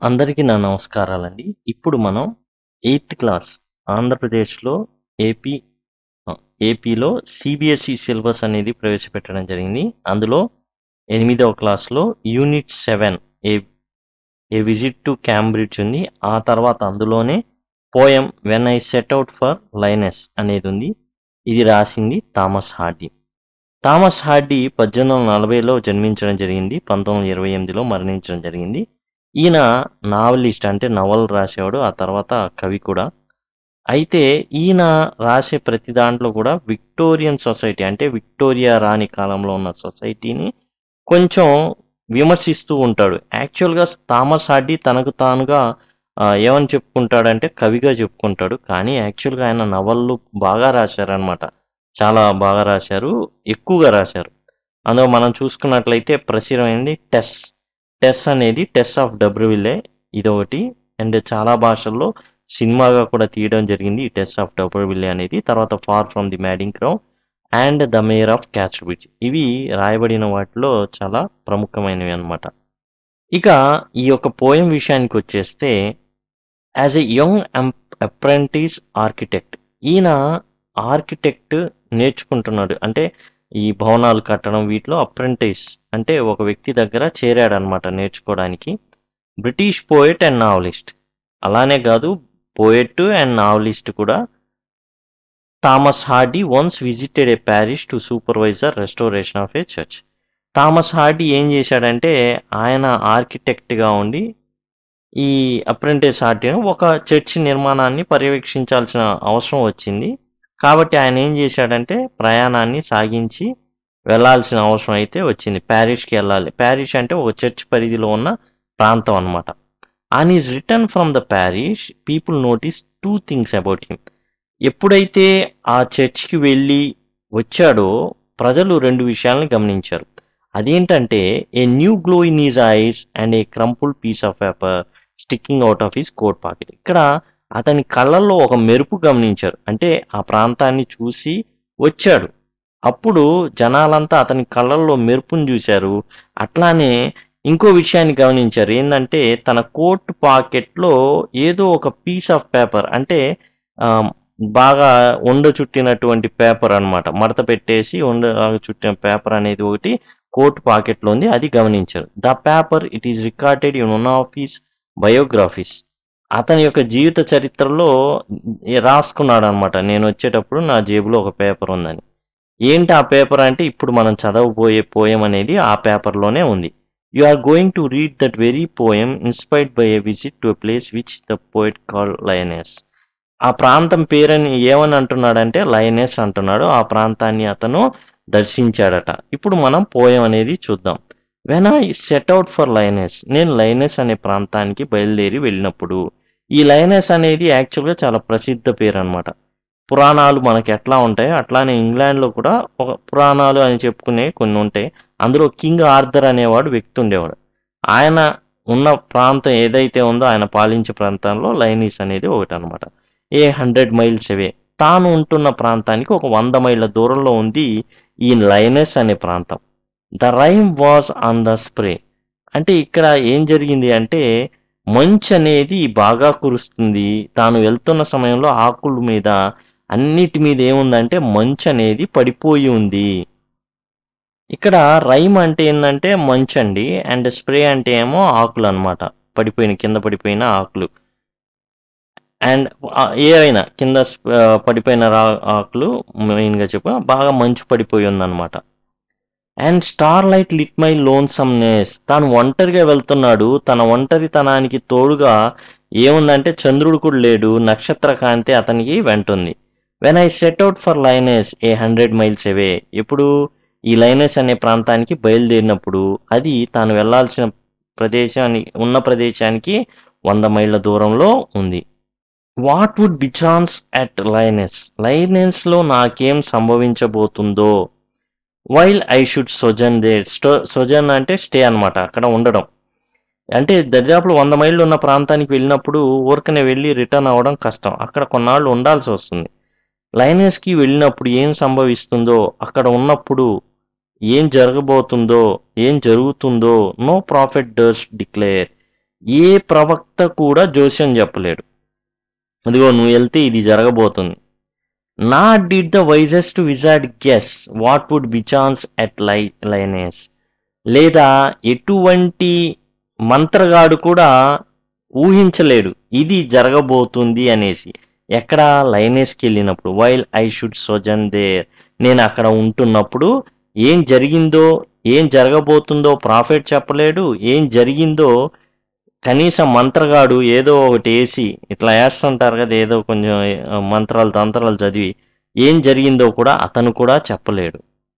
అందరికీ నా నమస్కారాలండి. ఇప్పుడు మనం ఎయిత్ క్లాస్ ఆంధ్రప్రదేశ్‌లో ఏపీ ఆహ్, ఏపీలో సీబీఎస్‌ఈ సిలబస్ అనేది ప్రవేశపెట్టడం జరిగింది. అందులో ఎనిమిదవ క్లాస్‌లో unit 7 a a visit to Cambridge ఉంది. ఆ తర్వాత అందులోనే poem 'when I set out for Lyonnesse' అనేది ఉంది. ఇది రాసింది థామస్ హార్డీ. థామస్ హార్డీ 1840లో జన్మించడం జరిగింది. 1928లో మరణించడం జరిగింది. ఈయన నావలిస్ట్ అంటే నవలలు రాసేవాడు. ఆ తర్వాత కవి కూడా. అయితే ఈయన రాసే ప్రతి దాంట్లో కూడా విక్టోరియన్ సొసైటీ అంటే విక్టోరియా రాణి కాలంలో ఉన్న సొసైటీని కొంచెం విమర్శిస్తూ ఉంటాడు. యాక్చువల్‌గా థామస్ హార్డీ తనకు తానుగా ఆహ్, ఏమని చెప్పుకుంటాడంటే కవిగా చెప్పుకుంటాడు. కానీ యాక్చువల్‌గా ఆయన నవలలు బాగా రాశారనమాట. చాలా బాగా రాశారు. ఎక్కువగా రాశారు. అందులో మనం చూసుకున్నట్లయితే ప్రచురమైంది 'టెస్'. 'టెస్' అనేది 'టెస్ ఆఫ్ డబ్రవిల్లే' ఇదొకటి. అండ్ చాలా భాషల్లో సినిమాగా కూడా తీయడం జరిగింది. ఈ 'టెస్ ఆఫ్ డబ్రవిల్లే' అనేది. తర్వాత 'far from the madding crowd' and 'the mayor of Casterbridge' ఇవి రాయబడిన వాటిలో చాలా ప్రముఖమైనవి అన్నమాట. ఇక ఈ యొక్క పోయెమ్ విషయానికొచ్చేస్తే as a young um apprentice architect ఈయన ఆర్కిటెక్ట్ నేర్చుకుంటున్నాడు. అంటే ఈ భవనాలు కట్టడం వీటిలో అప్రెంటిస్ అంటే ఒక వ్యక్తి దగ్గర చేరాడనమాట నేర్చుకోవడానికి. British poet and novelist. అలానే కాదు పోయెట్ అండ్ నావలిస్ట్ కూడా. Thomas Hardy once visited a parish to supervise the restoration of a church. Thomas Hardy ఏం చేశాడంటే ఆయన ఆర్కిటెక్ట్‌గా ఉండి ఈ అప్రెంటిస్ హార్డీ ఒక చర్చి నిర్మాణాన్ని పర్యవేక్షించాల్సిన అవసరం వచ్చింది. కాబట్టి ఆయన ఏం చేశాడంటే ప్రయాణాన్ని సాగించి వెళ్ళాల్సిన అవసరం అయితే వచ్చింది. పారిష్‌కి వెళ్ళాలి. పారిష్ అంటే ఒక చర్చ్ పరిధిలో ఉన్న ప్రాంతం అన్నమాట. On his return from the parish people noticed 2 things about him. ఎప్పుడైతే ఆ చర్చ్‌కి వెళ్ళి వచ్చాడో ప్రజలు 2 విషయాలను గమనించారు. అదేంటంటే a new glow in his eyes and a crumpled piece of paper sticking out of his coat pocket. ఇక్కడ అతని కళ్ళల్లో ఒక మెరుపు గమనించారు. అంటే ఆ ప్రాంతాన్ని చూసి వచ్చాడు. అప్పుడు జనాలంతా అతని కళ్ళల్లో మెరుపుని చూశారు. అట్లానే ఇంకో విషయాన్ని గమనించారు. ఏందంటే తన కోట్ పాకెట్‌లో ఏదో ఒక పీస్ ఆఫ్ పేపర్ అంటే ఆహ్, బాగా ఉండ చుట్టినటువంటి పేపర్ అన్నమాట. మడత పెట్టేసి ఉండ చుట్టిన పేపర్ అనేది ఒకటి కోట్ పాకెట్‌లో ఉంది. అది గమనించారు. The paper it is recorded in one of his biographies. అతని యొక్క జీవిత చరిత్రలో రాసుకున్నాడనమాట. నేనొచ్చేటప్పుడు నా జేబులో ఒక పేపర్ ఉందని. ఏంటి ఆ పేపర్ అంటే ఇప్పుడు మనం చదవబోయే పోయెమ్ అనేది ఆ పేపర్‌లోనే ఉంది. You are going to read that very poem inspired by a visit to a place which the poet called Lyonnesse. ఆ ప్రాంతం పేరని ఏమని అంటున్నాడంటే లయనెస్ అంటున్నాడు. ఆ ప్రాంతాన్ని అతను దర్శించాడట. ఇప్పుడు మనం పోయెమ్ అనేది చూద్దాం. When I set out for Lyonnesse నేను లయనెస్ అనే ప్రాంతానికి బయలుదేరి వెళ్ళినప్పుడు. ఈ లయనెస్ అనేది యాక్చువల్‌గా చాలా ప్రసిద్ధ పేరన్నమాట. పురాణాలు మనకి ఎట్లా ఉంటాయో అట్లానే ఇంగ్లాండ్‌లో కూడా ఒక పురాణాలు అని చెప్పుకునేవి కొన్ని ఉంటాయి. అందులో కింగ్ ఆర్థర్ అనేవాడు వ్యక్తి ఉండేవాడు. ఆయన ఉన్న ప్రాంతం ఏదైతే ఉందో ఆయన పాలించే ప్రాంతంలో లయనీస్ అనేది ఒకటన్నమాట. ఏ 100 మైల్స్ అవే. తాను ఉంటున్న ప్రాంతానికి ఒక 100 మైళ్ళ దూరంలో ఉంది ఈ లయనెస్ అనే ప్రాంతం. The rhyme was on the spray. అంటే ఇక్కడ ఏం జరిగింది అంటే మంచనేది బాగా కురుస్తుంది. తాను వెళ్తున్న సమయంలో ఆకుల మీద అన్నిటి మీద ఏముందంటే మంచనేది పడిపోయి ఉంది. ఇక్కడ రైమ్ అంటే ఏందంటే మంచండి. అండ్ స్ప్రే అంటే ఏమో ఆకులన్నమాట. పడిపోయిన కింద పడిపోయిన ఆకులు. అండ్ ఆహ్, ఏవైనా కింద స్ప్ ఆహ్, పడిపోయిన రా ఆకులు మెయిన్‌గా చెప్పా బాగా మంచు పడిపోయి ఉందన్నమాట. And starlight lit my lonesomeness తాను ఒంటరిగా వెళ్తున్నాడు. తన ఒంటరితనానికి తోడుగా ఏముందంటే చంద్రుడు కూడా లేడు. నక్షత్ర కాంతి అతనికి వెంటుంది. When I set out for Lyonnesse a 100 miles away. ఎప్పుడు ఈ లయనెస్ అనే ప్రాంతానికి బయలుదేరినప్పుడు అది తాను వెళ్ళాల్సిన ప్రదేశాన్ని ఉన్న ప్రదేశానికి 100 మైళ్ళ దూరంలో ఉంది. What would bechance at Lyonnesse లయనెస్‌లో నాకేం సంభవించబోతుందో while I should sojourn there స్టో సొజర్న్ అంటే స్టే అన్నమాట. అక్కడ ఉండడం. అంటే దరిదాపులో 100 మైళ్ళు ఉన్న ప్రాంతానికి వెళ్ళినప్పుడు ఊరకనే వెళ్లి రిటర్న్ అవ్వడం కష్టం. అక్కడ కొన్నాళ్ళు ఉండాల్సి వస్తుంది. లయనెస్‌కి వెళ్ళినప్పుడు ఏం సంభవిస్తుందో అక్కడ ఉన్నప్పుడు ఏం జరగబోతుందో ఏం జరుగుతుందో నో ప్రాఫిట్ డర్స్ట్ డిక్లేర్ ఏ ప్రవక్త కూడా జోస్యం చెప్పలేడు అదిగో నువ్వు వెళ్తే ఇది జరగబోతుంది not did the wisest wizard guess what would bechance at లై లైనెస్ లేదా ఎటువంటి మంత్రగాడు కూడా ఊహించలేడు ఇది జరగబోతుంది అనేసి ఎక్కడ లైనెస్కి వెళ్ళినప్పుడు while I should sojourn there నేను అక్కడ ఉంటున్నప్పుడు ఏం జరిగిందో ఏం జరగబోతుందో ప్రాఫిట్ చెప్పలేడు ఏం జరిగిందో కనీసం మంత్రగాడు ఏదో ఒకటి వేసి ఇట్లా వేస్తుంటారు కదా ఏదో కొంచెం ఆ, మంత్రాలు తంత్రాలు చదివి ఏం జరిగిందో కూడా అతను కూడా చెప్పలేడు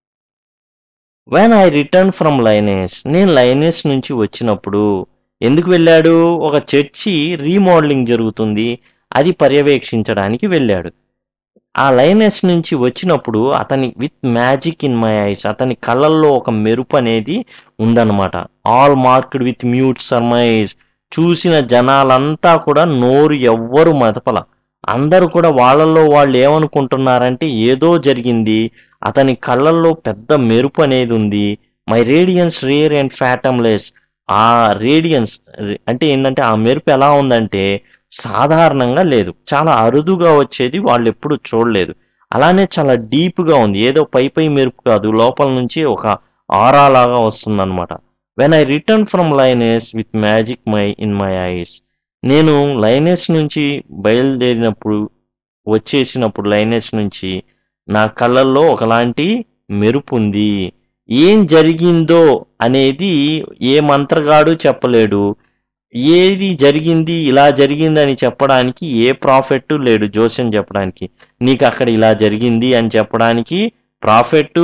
when I return from Lyonnesse నేను లైనెస్ నుంచి వచ్చినప్పుడు ఎందుకు వెళ్ళాడు ఒక చర్చి రీమోడలింగ్ జరుగుతుంది అది పర్యవేక్షించడానికి వెళ్ళాడు ఆ లైనెస్ నుంచి వచ్చినప్పుడు అతని with magic in my eyes అతని కళ్ళల్లో ఒక మెరుపు అనేది ఉందన్నమాట all marked with mute surmise చూసిన జనాలంతా కూడా నోరు ఎవ్వరు మదపల అందరూ కూడా వాళ్ళల్లో వాళ్ళు ఏమనుకుంటున్నారంటే ఏదో జరిగింది అతని కళ్ళల్లో పెద్ద మెరుపు అనేది ఉంది my radiance rare and fathomless ఆ రేడియన్స్ అంటే ఏంటంటే ఆ మెరుపు ఎలా ఉందంటే సాధారణంగా లేదు చాలా అరుదుగా వచ్చేది వాళ్ళు ఎప్పుడు చూడలేదు అలానే చాలా డీప్గా ఉంది ఏదో పై పై మెరుపు కాదు లోపల నుంచి ఒక ఆరా లాగా వస్తుందన్నమాట when I return from Lyonnesse with magic my in my eyes నేను లైనెస్ నుంచి బయలుదేరినప్పుడు వచ్చేసినప్పుడు లైనెస్ నుంచి నా కళ్ళల్లో ఒకలాంటి మెరుపు ఉంది ఏం జరిగిందో అనేది ఏ మంత్రగాడు చెప్పలేడు ఏది జరిగింది ఇలా జరిగింది అని చెప్పడానికి ఏ ప్రాఫిట్ లేడు జోస్యం చెప్పడానికి నీకు అక్కడ ఇలా జరిగింది అని చెప్పడానికి ప్రాఫిట్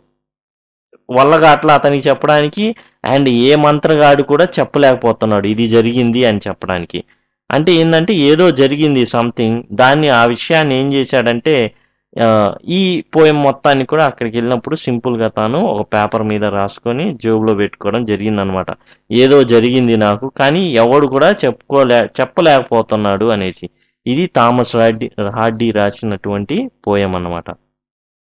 వల్లగా అట్లా అతనికి చెప్పడానికి అండ్ ఏ మంత్రగాడు కూడా చెప్పలేకపోతున్నాడు ఇది జరిగింది అని చెప్పడానికి అంటే ఏంటంటే ఏదో జరిగింది సంథింగ్ దాన్ని ఆ విషయాన్ని ఏం చేశాడంటే ఆ, ఈ పోయం మొత్తాన్ని కూడా అక్కడికి వెళ్ళినప్పుడు సింపుల్గా తాను ఒక పేపర్ మీద రాసుకొని జేబులో పెట్టుకోవడం జరిగిందనమాట ఏదో జరిగింది నాకు కానీ ఎవడు కూడా చెప్పుకోలే చెప్పలేకపోతున్నాడు అనేసి ఇది థామస్ హార్డీ హార్డీ రాసినటువంటి పోయం అన్నమాట